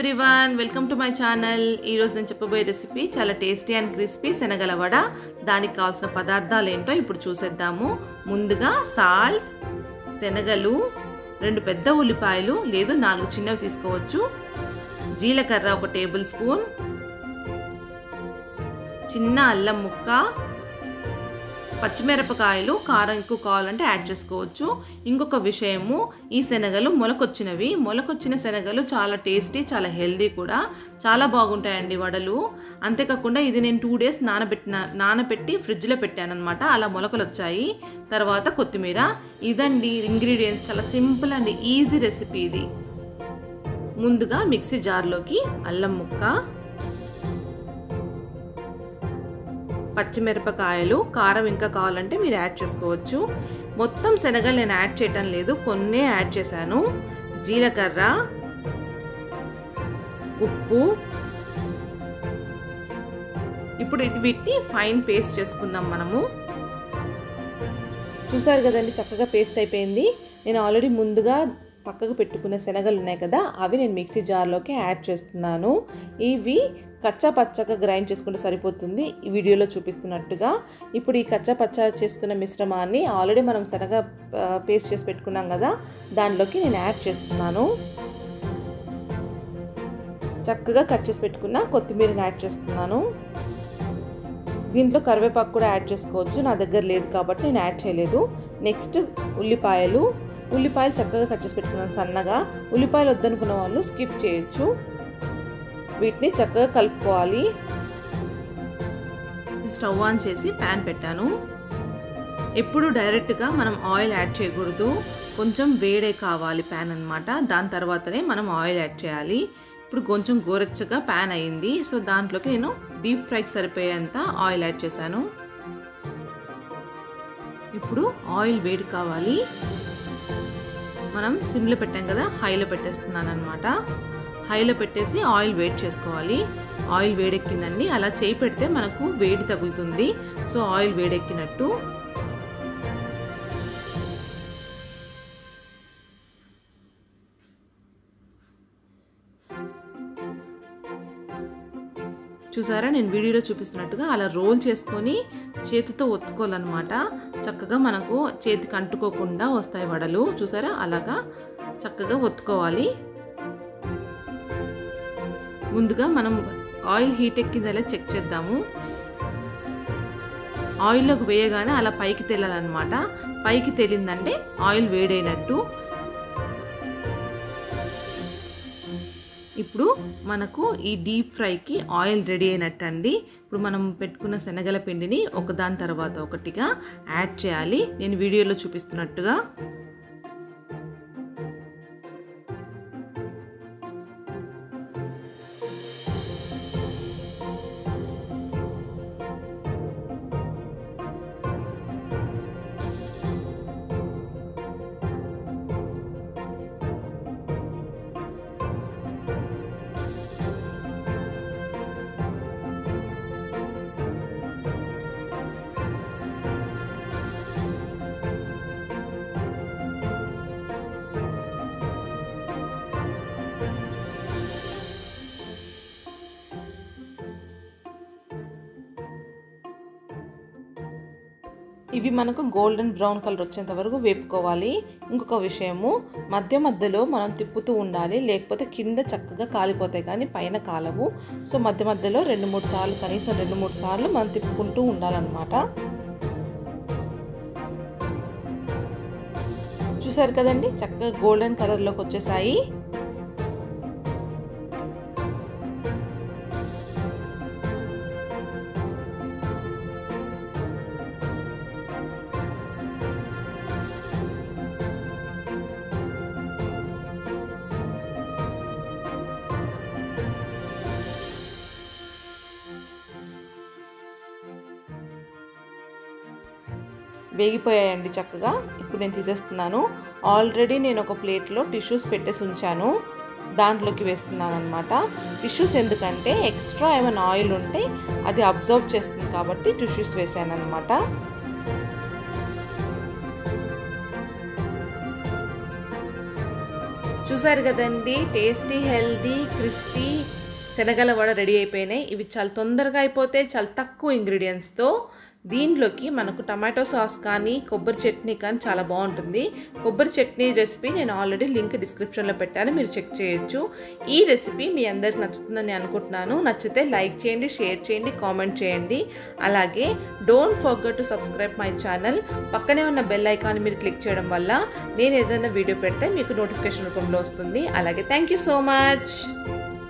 everyone welcome to my channel ఈరోజు నేను చెప్పబోయే రెసిపీ చాలా టేస్టీ అండ్ క్రిస్పీ శనగల వడ దానికి కావాల్సిన పదార్థాలు ఏంటో ఇప్పుడు చూసేద్దాము ముందుగా సాల్ట్ శనగలు రెండు పెద్ద ఉల్లిపాయలు లేదు నాలుగు చిన్నవి తీసుకోవచ్చు జీలకర్ర ఒక టేబుల్ స్పూన్ చిన్న అల్లం ముక్క పచ్చిమిరపకాయలు కారం ఎక్కువ కావాలంటే యాడ్ చేసుకోవచ్చు ఇంకొక విషయము ఈ శనగలు మొలకొచ్చినవి మొలకొచ్చిన శనగలు చాలా టేస్టీ చాలా హెల్దీ కూడా చాలా బాగుంటాయండి వడలు అంతేకాకుండా ఇది నేను టూ డేస్ నానబెట్టిన నానబెట్టి ఫ్రిడ్జ్లో పెట్టాను అనమాట అలా మొలకలు వచ్చాయి తర్వాత కొత్తిమీర ఇదండి ఇంగ్రీడియంట్స్ చాలా సింపుల్ అండ్ ఈజీ రెసిపీ ఇది ముందుగా మిక్సీ జార్లోకి అల్లం ముక్క పచ్చిమిరపకాయలు కారం ఇంకా కావాలంటే మీరు యాడ్ చేసుకోవచ్చు మొత్తం శనగలు నేను యాడ్ చేయటం లేదు కొన్నే యాడ్ చేశాను జీలకర్ర ఉప్పు ఇప్పుడు ఇది వీటిని ఫైన్ పేస్ట్ చేసుకుందాం మనము చూసారు కదండి చక్కగా పేస్ట్ అయిపోయింది నేను ఆల్రెడీ ముందుగా పక్కకు పెట్టుకున్న శనగలు ఉన్నాయి కదా అవి నేను మిక్సీ జార్లోకి యాడ్ చేస్తున్నాను ఇవి కచ్చా పచ్చగా గ్రైండ్ చేసుకుంటే సరిపోతుంది ఈ వీడియోలో చూపిస్తున్నట్టుగా ఇప్పుడు ఈ కచ్చా పచ్చ చేసుకున్న మిశ్రమాన్ని ఆల్రెడీ మనం శనగ పేస్ట్ చేసి పెట్టుకున్నాం కదా దానిలోకి నేను యాడ్ చేస్తున్నాను చక్కగా కట్ చేసి పెట్టుకున్న కొత్తిమీరని యాడ్ చేస్తున్నాను దీంట్లో కరివేపాకు కూడా యాడ్ చేసుకోవచ్చు నా దగ్గర లేదు కాబట్టి నేను యాడ్ చేయలేదు నెక్స్ట్ ఉల్లిపాయలు ఉల్లిపాయలు చక్కగా కట్ చేసి పెట్టుకున్నాను సన్నగా ఉల్లిపాయలు వద్దనుకున్న వాళ్ళు స్కిప్ చేయొచ్చు వీటిని చక్కగా కలుపుకోవాలి స్టవ్ ఆన్ చేసి ప్యాన్ పెట్టాను ఎప్పుడు డైరెక్ట్గా మనం ఆయిల్ యాడ్ చేయకూడదు కొంచెం వేడే కావాలి ప్యాన్ అనమాట దాని తర్వాతనే మనం ఆయిల్ యాడ్ చేయాలి ఇప్పుడు కొంచెం గోరెచ్చగా ప్యాన్ అయింది సో దాంట్లోకి నేను డీప్ ఫ్రైకి సరిపోయేంత ఆయిల్ యాడ్ చేశాను ఇప్పుడు ఆయిల్ వేడి కావాలి మనం సిమ్లో పెట్టాం కదా హైలో పెట్టేస్తున్నాను అనమాట హైలో పెట్టేసి ఆయిల్ వేడి చేసుకోవాలి ఆయిల్ వేడెక్కిందండి అలా చేయి పెడితే మనకు వేడి తగులుతుంది సో ఆయిల్ వేడెక్కినట్టు చూసారా నేను వీడియోలో చూపిస్తున్నట్టుగా అలా రోల్ చేసుకొని చేతితో ఒత్తుకోవాలన్నమాట చక్కగా మనకు చేతికి అంటుకోకుండా వస్తాయి వడలు చూసారా అలాగా చక్కగా ఒత్తుకోవాలి ముందుగా మనం ఆయిల్ హీట్ ఎక్కిందలా చెక్ చేద్దాము ఆయిల్లోకి వేయగానే అలా పైకి తేలాలన్నమాట పైకి తేలిందంటే ఆయిల్ వేడైనట్టు ఇప్పుడు మనకు ఈ డీప్ ఫ్రైకి ఆయిల్ రెడీ అయినట్టు అండి ఇప్పుడు మనం పెట్టుకున్న శనగల పిండిని ఒకదాని తర్వాత ఒకటిగా యాడ్ చేయాలి నేను వీడియోలో చూపిస్తున్నట్టుగా ఇవి మనకు గోల్డెన్ బ్రౌన్ కలర్ వచ్చేంత వరకు వేపుకోవాలి ఇంకొక విషయము మధ్య మధ్యలో మనం తిప్పుతూ ఉండాలి లేకపోతే కింద చక్కగా కాలిపోతాయి కానీ పైన కాలవు సో మధ్య మధ్యలో రెండు మూడు సార్లు కనీసం రెండు మూడు సార్లు మనం తిప్పుకుంటూ ఉండాలన్నమాట చూసారు కదండి చక్కగా గోల్డెన్ కలర్లోకి వచ్చేసాయి వేగిపోయాయండి చక్కగా ఇప్పుడు నేను తీసేస్తున్నాను ఆల్రెడీ నేను ఒక ప్లేట్లో టిష్యూస్ పెట్టేసి ఉంచాను దాంట్లోకి వేస్తున్నాను అనమాట టిష్యూస్ ఎందుకంటే ఎక్స్ట్రా ఏమైనా ఆయిల్ ఉంటే అది అబ్జర్వ్ చేస్తుంది కాబట్టి టిష్యూస్ వేసాను అనమాట చూసారు కదండి టేస్టీ హెల్దీ క్రిస్పీ శనగల వడ రెడీ అయిపోయినాయి ఇవి చాలా తొందరగా అయిపోతే చాలా తక్కువ ఇంగ్రీడియంట్స్తో దీంట్లోకి మనకు టమాటో సాస్ కానీ కొబ్బరి చట్నీ కానీ చాలా బాగుంటుంది కొబ్బరి చట్నీ రెసిపీ నేను ఆల్రెడీ లింక్ డిస్క్రిప్షన్లో పెట్టాను మీరు చెక్ చేయొచ్చు ఈ రెసిపీ మీ అందరికి నచ్చుతుందని అనుకుంటున్నాను నచ్చితే లైక్ చేయండి షేర్ చేయండి కామెంట్ చేయండి అలాగే don't forget to subscribe my channel పక్కనే ఉన్న బెల్ ఐకాన్ మీరు క్లిక్ చేయడం వల్ల నేను ఏదైనా వీడియో పెడితే మీకు నోటిఫికేషన్ రూపంలో వస్తుంది అలాగే థ్యాంక్ యూ సో మచ్